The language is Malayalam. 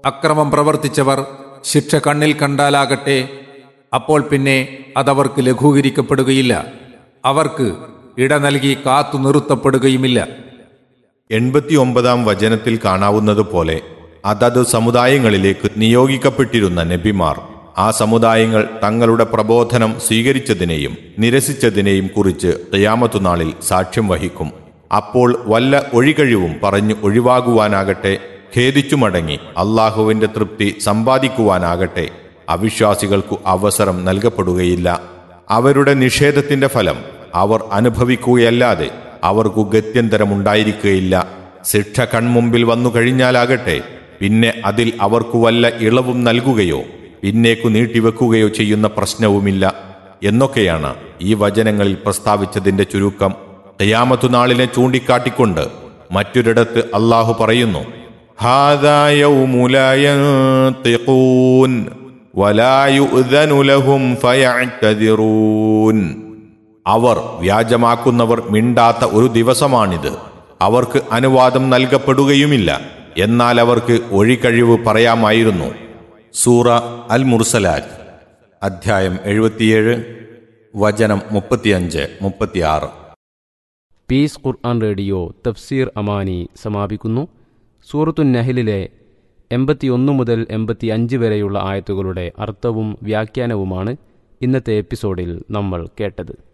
അക്രമം പ്രവർത്തിച്ചവർ ശിക്ഷ കണ്ണിൽ കണ്ടാലാകട്ടെ അപ്പോൾ പിന്നെ അതവർക്ക് ലഘൂകരിക്കപ്പെടുകയില്ല അവർക്ക് ഇട നൽകി കാത്തു നിർത്തപ്പെടുകയുമില്ല എൺപത്തിയൊമ്പതാം വചനത്തിൽ കാണാവുന്നതുപോലെ അതത് സമുദായങ്ങളിലേക്ക് നിയോഗിക്കപ്പെട്ടിരുന്ന നബിമാർ ആ സമുദായങ്ങൾ തങ്ങളുടെ പ്രബോധനം സ്വീകരിച്ചതിനെയും നിരസിച്ചതിനെയും കുറിച്ച് ഖിയാമത്തുനാളിൽ സാക്ഷ്യം വഹിക്കും അപ്പോൾ വല്ല ഒഴികഴിവും പറഞ്ഞു ഒഴിവാകുവാനാകട്ടെ ഖേദിച്ചു മടങ്ങി അള്ളാഹുവിന്റെ തൃപ്തി സമ്പാദിക്കുവാനാകട്ടെ അവിശ്വാസികൾക്കു അവസരം നൽകപ്പെടുകയില്ല അവരുടെ നിഷേധത്തിന്റെ ഫലം അവർ അനുഭവിക്കുകയല്ലാതെ അവർക്കു ഗത്യന്തരമുണ്ടായിരിക്കുകയില്ല ശിക്ഷ കൺമുമ്പിൽ വന്നു കഴിഞ്ഞാലാകട്ടെ പിന്നെ അതിൽ അവർക്കു വല്ല ഇളവും നൽകുകയോ പിന്നേക്കു നീട്ടിവെക്കുകയോ ചെയ്യുന്ന പ്രശ്നവുമില്ല എന്നൊക്കെയാണ് ഈ വചനങ്ങളിൽ പ്രസ്താവിച്ചതിന്റെ ചുരുക്കം ഖിയാമത്തു നാളിനെ ചൂണ്ടിക്കാട്ടിക്കൊണ്ട് മറ്റൊരിടത്ത് അള്ളാഹു പറയുന്നു "ഹാദാ യൗമു ലാ യൻതിഖൂൻ വലാ യുഅ്ദനു ലഹും ഫയഅ്തദിറൂൻ." അവർ വ്യാജമാക്കുന്നവർ മിണ്ടാത്ത ഒരു ദിവസമാണിത് അവർക്ക് അനുവാദം നൽകപ്പെടുകയുമില്ല എന്നാൽ അവർക്ക് ഒഴികഴിവ് പറയാമായിരുന്നു സൂറ അൽ മുർസലാറ്റ് അധ്യായം എഴുപത്തിയേഴ് വചനം മുപ്പത്തിയഞ്ച് മുപ്പത്തിയാറ് പീസ് ഖുർആൻ റേഡിയോ തഫ്സീർ അമാനി സമാപിക്കുന്നു സൂറത്തു നഹലിലെ എൺപത്തിയൊന്ന് മുതൽ എൺപത്തി അഞ്ച് വരെയുള്ള ആയത്തുകളുടെ അർത്ഥവും വ്യാഖ്യാനവുമാണ് ഇന്നത്തെ എപ്പിസോഡിൽ നമ്മൾ കേട്ടത്